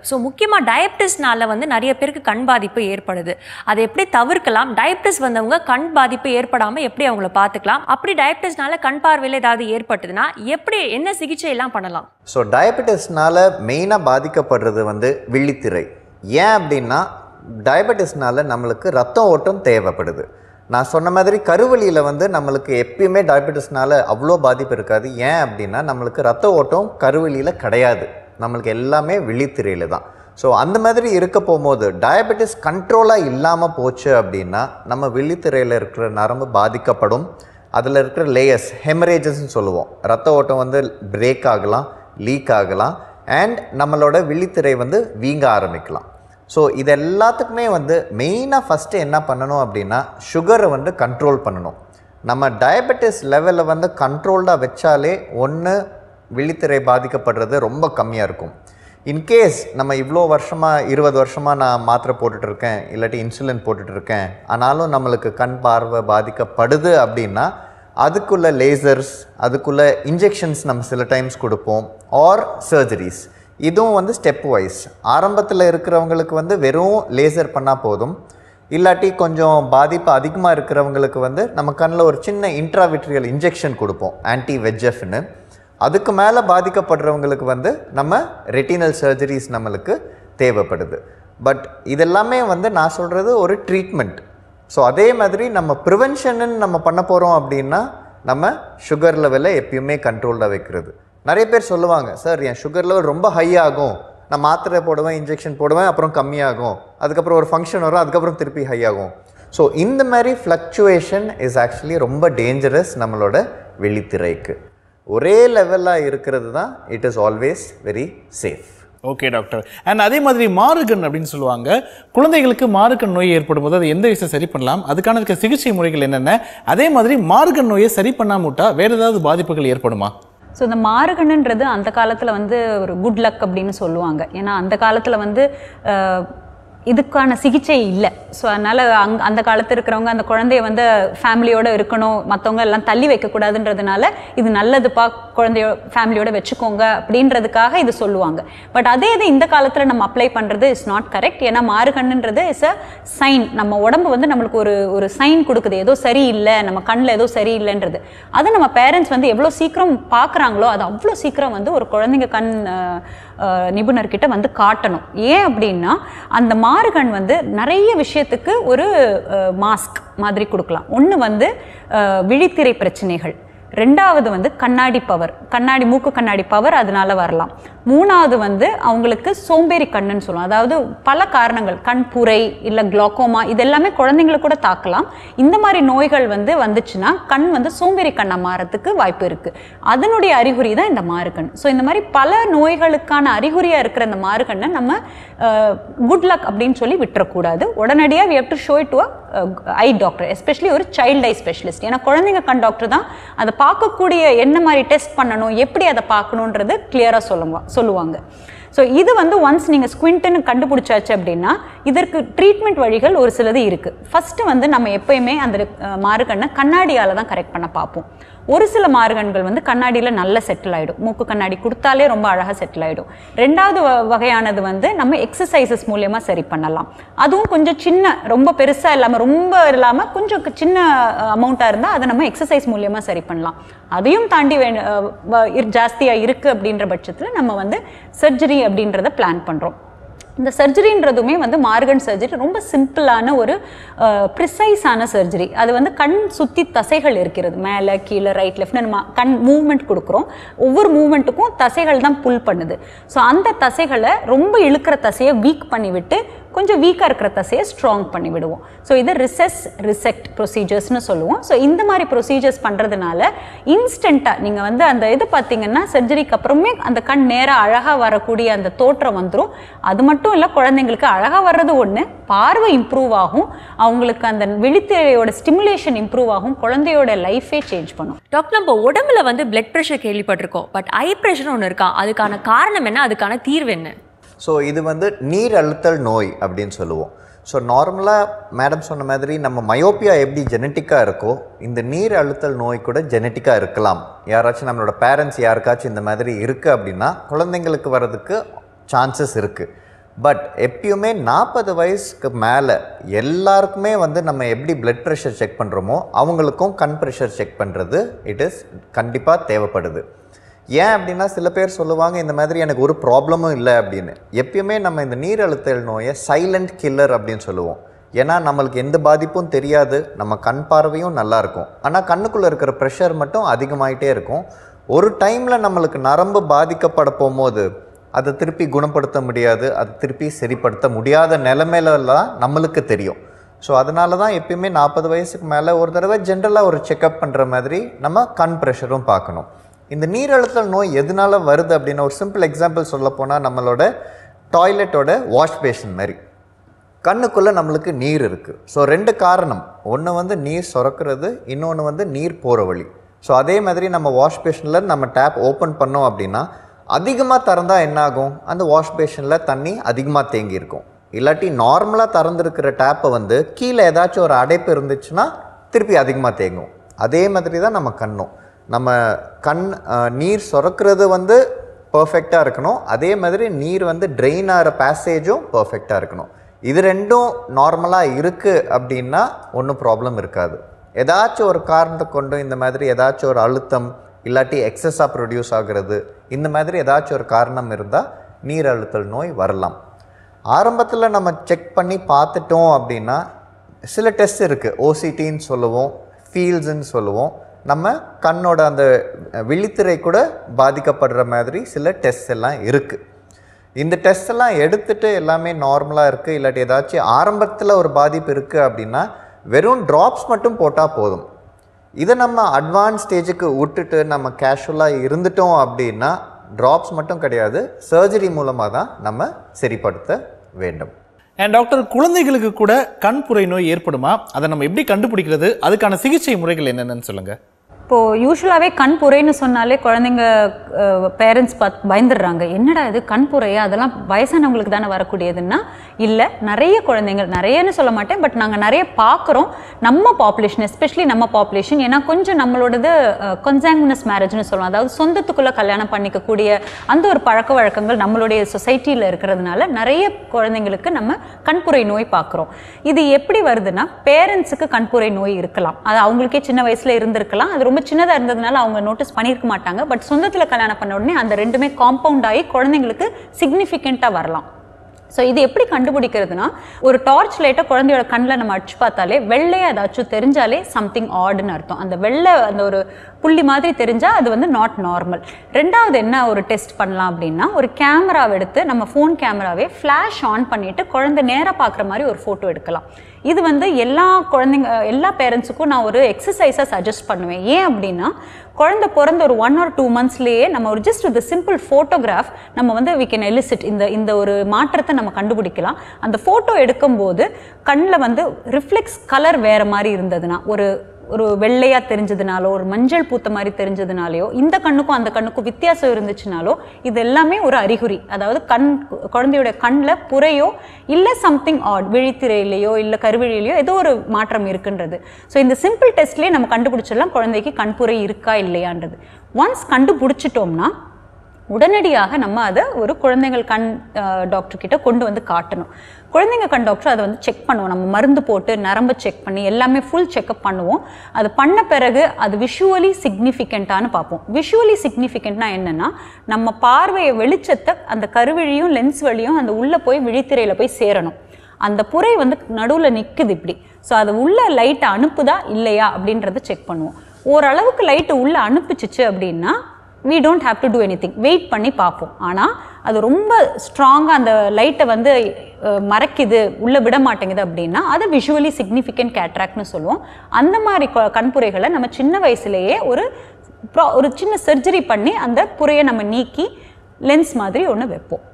so முக்கியமாக டயபிட்டிஸ்னால வந்து நிறைய பேருக்கு கண் பாதிப்பு ஏற்படுது அதை எப்படி தவிர்க்கலாம் டயபிட்டிஸ் வந்தவங்க கண் பாதிப்பு ஏற்படாமல் எப்படி அவங்கள பார்த்துக்கலாம் அப்படி டயபிட்டிஸ்னால கண் பார்வையில் ஏதாவது ஏற்பட்டதுன்னா எப்படி என்ன சிகிச்சை எல்லாம் பண்ணலாம் ஸோ டயபெட்டிஸ்னால மெயினாக பாதிக்கப்படுறது வந்து விழித்திரை ஏன் அப்படின்னா டயபெட்டிஸ்னால நம்மளுக்கு ரத்த ஓட்டம் தேவைப்படுது நான் சொன்ன மாதிரி கருவழியில் வந்து நம்மளுக்கு எப்பயுமே டயபெட்டிஸ்னால அவ்வளோ பாதிப்பு இருக்காது ஏன் அப்படின்னா நம்மளுக்கு ரத்த ஓட்டம் கருவழியில் கிடையாது நம்மளுக்கு எல்லாமே விழித்திரையில் தான் ஸோ அந்த மாதிரி இருக்க போகும்போது டயபெட்டிஸ் கண்ட்ரோலாக இல்லாமல் போச்சு அப்படின்னா நம்ம விழித்திரையில் இருக்கிற நரம்பு பாதிக்கப்படும் அதில் இருக்கிற லேயர்ஸ் ஹெமரேஜஸ்ன்னு சொல்லுவோம் ரத்த ஓட்டம் வந்து பிரேக் ஆகலாம் லீக் ஆகலாம் அண்ட் நம்மளோட விழித்திரை வந்து வீங்க ஆரம்பிக்கலாம் ஸோ இது எல்லாத்துக்குமே வந்து மெயினாக ஃபஸ்ட்டு என்ன பண்ணணும் அப்படின்னா சுகரை வந்து கண்ட்ரோல் பண்ணணும் நம்ம டயபெட்டிஸ் லெவலில் வந்து கண்ட்ரோல்டாக வச்சாலே ஒன்று விழித்திரை பாதிக்கப்படுறது ரொம்ப கம்மியாக இருக்கும் இன்கேஸ் நம்ம இவ்வளோ வருஷமாக இருபது வருஷமாக நான் மாத்திரை போட்டுட்ருக்கேன் இல்லாட்டி இன்சுலின் போட்டுட்ருக்கேன் ஆனாலும் நம்மளுக்கு கண் பார்வை பாதிக்கப்படுது அப்படின்னா அதுக்குள்ள லேசர்ஸ் அதுக்குள்ள இன்ஜெக்ஷன்ஸ் நம்ம சில டைம்ஸ் கொடுப்போம் ஆர் சர்ஜரிஸ் இதுவும் வந்து ஸ்டெப் வைஸ் ஆரம்பத்தில் இருக்கிறவங்களுக்கு வந்து வெறும் லேசர் பண்ணால் போதும் இல்லாட்டி கொஞ்சம் பாதிப்பு அதிகமாக இருக்கிறவங்களுக்கு வந்து நம்ம கண்ணில் ஒரு சின்ன இன்ட்ராவிட்ரியல் இன்ஜெக்ஷன் கொடுப்போம் ஆன்டி வெஜ்எஃப்னு அதுக்கு மேலே பாதிக்கப்படுறவங்களுக்கு வந்து நம்ம ரெட்டினல் சர்ஜரிஸ் நம்மளுக்கு தேவைப்படுது பட் இதெல்லாமே வந்து நான் சொல்கிறது ஒரு ட்ரீட்மெண்ட் ஸோ அதே மாதிரி நம்ம ப்ரிவென்ஷன்னு நம்ம பண்ண போகிறோம் அப்படின்னா நம்ம சுகர் லெவலை எப்பயுமே கண்ட்ரோல்டாக வைக்கிறது நிறைய பேர் சொல்லுவாங்க சார் என் சுகர் லெவல் ரொம்ப ஹை ஆகும் நான் மாத்திரை போடுவேன் இன்ஜெக்ஷன் போடுவேன் அப்புறம் கம்மியாகும் அதுக்கப்புறம் ஒரு ஃபங்க்ஷன் வரும் அதுக்கப்புறம் திருப்பி ஹை ஆகும் ஸோ இந்த மாதிரி ஃப்ளக்சுவேஷன் இஸ் ஆக்சுவலி ரொம்ப டேஞ்சரஸ் நம்மளோட விழித்திரைக்கு ஒரே லெவலாக இருக்கிறது தான் it is always very safe okay doctor and அதே மாதிரி மாறுகண் அப்படின்னு சொல்லுவாங்க குழந்தைகளுக்கு மாறுகண் நோய் ஏற்படும் போது அது எந்த விஷயம் சரி பண்ணலாம் அதுக்கான இருக்க சிகிச்சை முறைகள் என்னென்ன அதே மாதிரி மாறுகண் நோயை சரி பண்ணாம விட்டா வேற ஏதாவது பாதிப்புகள் ஏற்படுமா ஸோ இந்த மாறுகண்ணுன்றது அந்த காலத்தில் வந்து ஒரு குட் லக் அப்படின்னு சொல்லுவாங்க ஏன்னா அந்த காலத்தில் வந்து அஹ், இதுக்கான சிகிச்சை இல்லை ஸோ அதனால் அங் அந்த காலத்தில் இருக்கிறவங்க அந்த குழந்தைய வந்து ஃபேமிலியோட இருக்கணும் மற்றவங்க எல்லாம் தள்ளி வைக்கக்கூடாதுன்றதுனால இது நல்லதுப்பா குழந்தைய ஃபேமிலியோட வச்சுக்கோங்க அப்படின்றதுக்காக இது சொல்லுவாங்க பட் அதே இது இந்த காலத்தில் நம்ம அப்ளை பண்ணுறது இஸ் நாட் கரெக்ட் ஏன்னா மாறுகண்ணுன்றது இஸ் அ சைன் நம்ம உடம்பு வந்து நம்மளுக்கு ஒரு ஒரு சைன் கொடுக்குது ஏதோ சரியில்லை நம்ம கண்ணில் ஏதோ சரியில்லைன்றது அதை நம்ம பேரண்ட்ஸ் வந்து எவ்வளோ சீக்கிரம் பார்க்குறாங்களோ அது அவ்வளோ சீக்கிரம் வந்து ஒரு குழந்தைங்க கண் அஹ், அஹ், நிபுணர்கிட்ட வந்து காட்டணும் ஏன் அப்படின்னா அந்த மாறுகண் வந்து நிறைய விஷயத்துக்கு ஒரு மாஸ்க் மாதிரி கொடுக்கலாம் ஒன்று வந்து அஹ், விழித்திரை பிரச்சனைகள் ரெண்டாவது வந்து கண்ணாடி பவர் கண்ணாடி மூக்கு கண்ணாடி பவர் அதனால வரலாம் மூணாவது வந்து அவங்களுக்கு சோம்பேறி கண்ணுன்னு சொல்லுவோம் அதாவது பல காரணங்கள் கண் புரை இல்லை குளோக்கோமா இது எல்லாமே குழந்தைங்களை கூட தாக்கலாம் இந்த மாதிரி நோய்கள் வந்து வந்துச்சுன்னா கண் வந்து சோம்பேறி கண்ணா மாறத்துக்கு வாய்ப்பு இருக்கு அதனுடைய அறிகுறி தான் இந்த மாறுகண் ஸோ இந்த மாதிரி பல நோய்களுக்கான அறிகுறியா இருக்கிற இந்த மாறுகண்ணை நம்ம குட் லக் அப்படின்னு சொல்லி விட்டுறக்கூடாது உடனடியாக we have to show it to a eye doctor especially ஒரு சைல்ட் ஐ ஸ்பெஷலிஸ்ட் ஏன்னா குழந்தைங்க கண் டாக்டர் தான் அதை பார்க்கக்கூடிய என்ன மாதிரி டெஸ்ட் பண்ணணும் எப்படி அதை பார்க்கணுன்றது கிளியராக சொல்லுவா சொல்லுவாங்க ஸோ இது வந்து ஒன்ஸ் நீங்கள் ஸ்குவிண்ட்டுன்னு கண்டுபிடிச்சாச்சு அப்படின்னா இதற்கு ட்ரீட்மெண்ட் வழிகள் ஒரு சிலது இருக்குது ஃபஸ்ட்டு வந்து நம்ம எப்பயுமே அந்த அஹ், மாறுகண்ணை கண்ணாடியால் தான் கரெக்ட் பண்ண பார்ப்போம் ஒரு சில மாறுகண்கள் வந்து கண்ணாடியில் நல்ல செட்டில் ஆகிடும் மூக்கு கண்ணாடி கொடுத்தாலே ரொம்ப அழகாக செட்டில் ஆகிடும் ரெண்டாவது வ- வகையானது வந்து நம்ம எக்ஸசைசஸ் மூலியமாக சரி பண்ணலாம் அதுவும் கொஞ்சம் சின்ன ரொம்ப பெருசாக இல்லாமல் ரொம்ப இல்லாமல் கொஞ்சம் க- சின்ன அமௌண்ட்டாக இருந்தால் அதை நம்ம எக்ஸசைஸ் மூலியமாக சரி பண்ணலாம் அதையும் தாண்டி வேணும் ஜாஸ்தியாக இருக்குது அப்படின்ற பட்சத்தில் நம்ம வந்து சர்ஜரி அப்படின்றத பிளான் பண்ணுறோம் இந்த சர்ஜரின்றதுமே வந்து மார்கன் சர்ஜரி ரொம்ப சிம்பிளான ஒரு ப்ரிசைஸான சர்ஜரி அது வந்து கண் சுற்றி தசைகள் இருக்கிறது மேலே கீழே ரைட் லெஃப்ட் நம்ம கண் மூவ்மெண்ட் கொடுக்குறோம் ஒவ்வொரு மூவ்மெண்ட்டுக்கும் தசைகள் தான் புல் பண்ணுது ஸோ அந்த தசைகளை ரொம்ப இழுக்கிற தசையை வீக் பண்ணி விட்டு கொஞ்சம் வீக்காக இருக்கிற தசையை ஸ்ட்ராங் பண்ணி விடுவோம் ஸோ இது ரிசெஸ் ரிசெக்ட் ப்ரொசீஜர்ஸ்னு சொல்லுவோம் ஸோ இந்த மாதிரி ப்ரொசீஜர்ஸ் பண்ணுறதுனால இன்ஸ்டண்ட்டாக நீங்கள் வந்து அந்த இது பார்த்தீங்கன்னா சர்ஜரிக்கு அப்புறமே அந்த கண் நேராக அழகாக வரக்கூடிய அந்த தோற்றம் வந்துடும் அது மட்டும் இல்லை குழந்தைங்களுக்கு அழகாக வர்றது ஒன்று பார்வை இம்ப்ரூவ் ஆகும் அவங்களுக்கு அந்த விழித்திரையோட ஸ்டிமுலேஷன் இம்ப்ரூவ் ஆகும் குழந்தையோட லைஃபே சேஞ்ச் பண்ணும் டாக்டர் நம்ம உடம்புல வந்து பிளட் ப்ரெஷர் கேள்விப்பட்டிருக்கோம் பட் ஐ ப்ரெஷர் ஒன்று இருக்கா அதுக்கான காரணம் என்ன அதுக்கான தீர்வு என்ன ஸோ இது வந்து நீர் அழுத்தல் நோய் அப்படின்னு சொல்லுவோம் ஸோ நார்மலாக மேடம் சொன்ன மாதிரி நம்ம மயோப்பியா எப்படி ஜெனட்டிக்காக இருக்கோ இந்த நீர் அழுத்தல் நோய் கூட ஜெனட்டிக்காக இருக்கலாம் யாராச்சும் நம்மளோட பேரண்ட்ஸ் யாருக்காச்சும் இந்த மாதிரி இருக்குது அப்படின்னா குழந்தைங்களுக்கு வர்றதுக்கு சான்சஸ் இருக்குது பட் எப்பயுமே நாற்பது வயசுக்கு மேலே எல்லாருக்குமே வந்து நம்ம எப்படி பிளட் ப்ரெஷர் செக் பண்ணுறோமோ அவங்களுக்கும் கண் ப்ரெஷர் செக் பண்ணுறது இட் இஸ் கண்டிப்பாக தேவைப்படுது ஏன் அப்படின்னா சில பேர் சொல்லுவாங்க இந்த மாதிரி எனக்கு ஒரு ப்ராப்ளமும் இல்லை அப்படின்னு எப்பயுமே நம்ம இந்த நீரழுத்தல் நோயை சைலண்ட் கில்லர் அப்படின்னு சொல்லுவோம் ஏன்னா நம்மளுக்கு எந்த பாதிப்பும் தெரியாது நம்ம கண் பார்வையும் நல்லா இருக்கும் ஆனால் கண்ணுக்குள்ளே இருக்கிற ப்ரெஷர் மட்டும் அதிகமாயிட்டே இருக்கும் ஒரு டைமில் நம்மளுக்கு நரம்பு பாதிக்கப்பட போகும்போது அதை திருப்பி குணப்படுத்த முடியாது அதை திருப்பி சரிப்படுத்த முடியாத நிலைமையிலலாம் நம்மளுக்கு தெரியும் ஸோ அதனால தான் எப்பயுமே நாற்பது வயசுக்கு மேலே ஒரு தடவை ஜென்ரலாக ஒரு செக்கப் பண்ணுற மாதிரி நம்ம கண் ப்ரெஷரும் பார்க்கணும் இந்த நீரழுத்தல் நோய் எதனால வருது அப்படின்னு ஒரு சிம்பிள் எக்ஸாம்பிள் சொல்ல போனால் நம்மளோட டாய்லெட்டோட வாஷ் பேஷன் மாதிரி கண்ணுக்குள்ளே நம்மளுக்கு நீர் இருக்குது ஸோ ரெண்டு காரணம் ஒன்று வந்து நீர் சுரக்கிறது இன்னொன்று வந்து நீர் போகிற வழி ஸோ அதே மாதிரி நம்ம வாஷ் பேஷனில் நம்ம டேப் ஓப்பன் பண்ணோம் அப்படின்னா அதிகமாக திறந்தா என்ன ஆகும் அந்த வாஷ் பேஷனில் தண்ணி அதிகமாக தேங்கி இருக்கும் இல்லாட்டி நார்மலாக திறந்துருக்கிற டேப்பை வந்து கீழே ஏதாச்சும் ஒரு அடைப்பு இருந்துச்சுன்னா திருப்பி அதிகமாக தேங்கும் அதே மாதிரி தான் நம்ம கண்ணும் நம்ம கண் அஹ், நீர் சுரக்கிறது வந்து பர்ஃபெக்டாக இருக்கணும் அதே மாதிரி நீர் வந்து ட்ரெயின் ஆகிற பேசேஜும் பர்ஃபெக்டாக இருக்கணும் இது ரெண்டும் நார்மலாக இருக்குது அப்படின்னா ஒன்றும் ப்ராப்ளம் இருக்காது ஏதாச்சும் ஒரு காரணத்தை கொண்டு இந்த மாதிரி ஏதாச்சும் ஒரு அழுத்தம் இல்லாட்டி எக்ஸஸாக ப்ரொடியூஸ் ஆகிறது இந்த மாதிரி ஏதாச்சும் ஒரு காரணம் இருந்தால் நீர் அழுத்தல் நோய் வரலாம் ஆரம்பத்தில் நம்ம செக் பண்ணி பார்த்துட்டோம் அப்படின்னா சில டெஸ்ட் இருக்குது ஓசிடின்னு சொல்லுவோம் ஃபீல்ஸ்ன்னு சொல்லுவோம் நம்ம கண்ணோட அந்த விழித்திரை கூட பாதிக்கப்படுற மாதிரி சில டெஸ்ட் எல்லாம் இருக்குது இந்த டெஸ்ட் எல்லாம் எடுத்துட்டு எல்லாமே நார்மலாக இருக்குது இல்லாட்டி ஏதாச்சும் ஆரம்பத்தில் ஒரு பாதிப்பு இருக்குது அப்படின்னா வெறும் ட்ராப்ஸ் மட்டும் போட்டால் போதும் இதை நம்ம அட்வான்ஸ் ஸ்டேஜுக்கு விட்டுட்டு நம்ம கேஷுவலாக இருந்துட்டோம் அப்படின்னா ட்ராப்ஸ் மட்டும் கிடையாது சர்ஜரி மூலமாக தான் நம்ம சரிப்படுத்த வேண்டும் அண்ட் டாக்டர் குழந்தைகளுக்கு கூட கண்புரை நோய் ஏற்படுமா அதை நம்ம எப்படி கண்டுபிடிக்கிறது அதுக்கான சிகிச்சை முறைகள் என்னென்னு சொல்லுங்க இப்போது யூஸ்வலாகவே கண் புரைன்னு சொன்னாலே குழந்தைங்க பேரண்ட்ஸ் பார்த்து பயந்துடுறாங்க என்னடா இது கண் புரையா அதெல்லாம் வயசானவங்களுக்கு தானே வரக்கூடியதுன்னா இல்லை நிறைய குழந்தைங்க நிறையன்னு சொல்ல மாட்டேன் பட் நாங்கள் நிறைய பார்க்குறோம் நம்ம பாப்புலேஷன் எஸ்பெஷலி நம்ம பாப்புலேஷன் ஏன்னா கொஞ்சம் நம்மளோடது கொன்சாங்குனஸ் மேரேஜ்னு சொல்லுவோம் அதாவது சொந்தத்துக்குள்ளே கல்யாணம் பண்ணிக்கக்கூடிய அந்த ஒரு பழக்க வழக்கங்கள் நம்மளுடைய சொசைட்டியில் இருக்கிறதுனால நிறைய குழந்தைங்களுக்கு நம்ம கண்புரை நோய் பார்க்குறோம் இது எப்படி வருதுன்னா பேரண்ட்ஸுக்கு கண்புரை நோய் இருக்கலாம் அது அவங்களுக்கே சின்ன வயசுல இருந்திருக்கலாம் அது ரொம்ப சின்னதாக இருந்ததுனால அவங்க நோட்டீஸ் பண்ணியிருக்க மாட்டாங்க பட் சொந்தத்தில் கல்யாணம் பண்ண உடனே அந்த ரெண்டுமே காம்பவுண்ட் ஆகி குழந்தைங்களுக்கு சிக்னிஃபிகண்ட்டாக வரலாம் ஸோ இது எப்படி கண்டுபிடிக்கிறதுனா ஒரு டார்ச் லைட்டை குழந்தையோட கண்ணில் நம்ம அடிச்சு பார்த்தாலே வெள்ளையா ஏதாச்சும் தெரிஞ்சாலே சம்திங் ஆடுன்னு அர்த்தம் அந்த வெள்ளை அந்த ஒரு புள்ளி மாதிரி தெரிஞ்சால் அது வந்து நாட் நார்மல் ரெண்டாவது என்ன ஒரு டெஸ்ட் பண்ணலாம் அப்படின்னா ஒரு கேமராவை எடுத்து நம்ம ஃபோன் கேமராவே ஃப்ளாஷ் ஆன் பண்ணிட்டு குழந்தை நேராக பார்க்குற மாதிரி ஒரு ஃபோட்டோ எடுக்கலாம் இது வந்து எல்லா குழந்தைங்க எல்லா பேரண்ட்ஸுக்கும் நான் ஒரு எக்ஸசைஸாக சஜஸ்ட் பண்ணுவேன் ஏன் அப்படின்னா குழந்தை பிறந்த ஒரு ஒன் ஆர் டூ மந்த்ஸ்லேயே நம்ம ஒரு ஜஸ்ட் ஒரு சிம்பிள் ஃபோட்டோகிராஃப் நம்ம வந்து வி கேன் எலிசிட் இந்த இந்த ஒரு மாற்றத்தை நம்ம கண்டுபிடிக்கலாம் அந்த ஃபோட்டோ எடுக்கும்போது கண்ணில் வந்து ரிஃப்ளெக்ஸ் கலர் வேற மாதிரி இருந்ததுன்னா ஒரு ஒரு வெள்ளையா தெரிஞ்சதுனாலோ ஒரு மஞ்சள் பூத்த மாதிரி தெரிஞ்சதுனாலயோ இந்த கண்ணுக்கும் அந்த கண்ணுக்கும் வித்தியாசம் இருந்துச்சுனாலோ இது எல்லாமே ஒரு அறிகுறி அதாவது கண் குழந்தையோட கண்ணில் புறையோ இல்லை சம்திங் ஆட் விழித்திரையிலையோ இல்லை கருவிழியிலையோ ஏதோ ஒரு மாற்றம் இருக்குன்றது ஸோ இந்த சிம்பிள் டெஸ்ட்லேயே நம்ம கண்டுபிடிச்சிடலாம் குழந்தைக்கு கண்புரை இருக்கா இல்லையான்றது ஒன்ஸ் கண்டுபிடிச்சிட்டோம்னா உடனடியாக நம்ம அதை ஒரு குழந்தைகள் கண் டாக்டர் கிட்ட கொண்டு வந்து காட்டணும் குழந்தைங்க கண் டாக்டர் அதை வந்து செக் பண்ணுவோம் நம்ம மருந்து போட்டு நரம்பு செக் பண்ணி எல்லாமே ஃபுல் செக்அப் பண்ணுவோம் அது பண்ண பிறகு அது விஷுவலி சிக்னிஃபிகண்ட்டானு பார்ப்போம் விஷுவலி சிக்னிஃபிகண்ட்னா என்னன்னா நம்ம பார்வையை வெளிச்சத்தை அந்த கருவிழியும் லென்ஸ் வழியும் அந்த உள்ளே போய் விழித்திரையில போய் சேரணும் அந்த புரை வந்து நடுவில் நிற்குது இப்படி ஸோ அது உள்ள லைட்டை அனுப்புதா இல்லையா அப்படின்றத செக் பண்ணுவோம் ஓரளவுக்கு லைட்டு உள்ளே அனுப்பிச்சிச்சு அப்படின்னா we don't have to do anything wait பண்ணி பார்ப்போம் ஆனால் அது ரொம்ப ஸ்ட்ராங்காக அந்த லைட்டை வந்து அஹ், மறைக்குது உள்ளே விட மாட்டேங்குது அப்படின்னா அது விஷுவலி சிக்னிஃபிகண்ட் கேட்ராக்ட்னு சொல்லுவோம் அந்த மாதிரி கொ- கண்புரைகளை நம்ம சின்ன வயசுலேயே ஒரு ப்ரா ஒரு சின்ன சர்ஜரி பண்ணி அந்த புரையை நம்ம நீக்கி லென்ஸ் மாதிரி ஒன்று வைப்போம்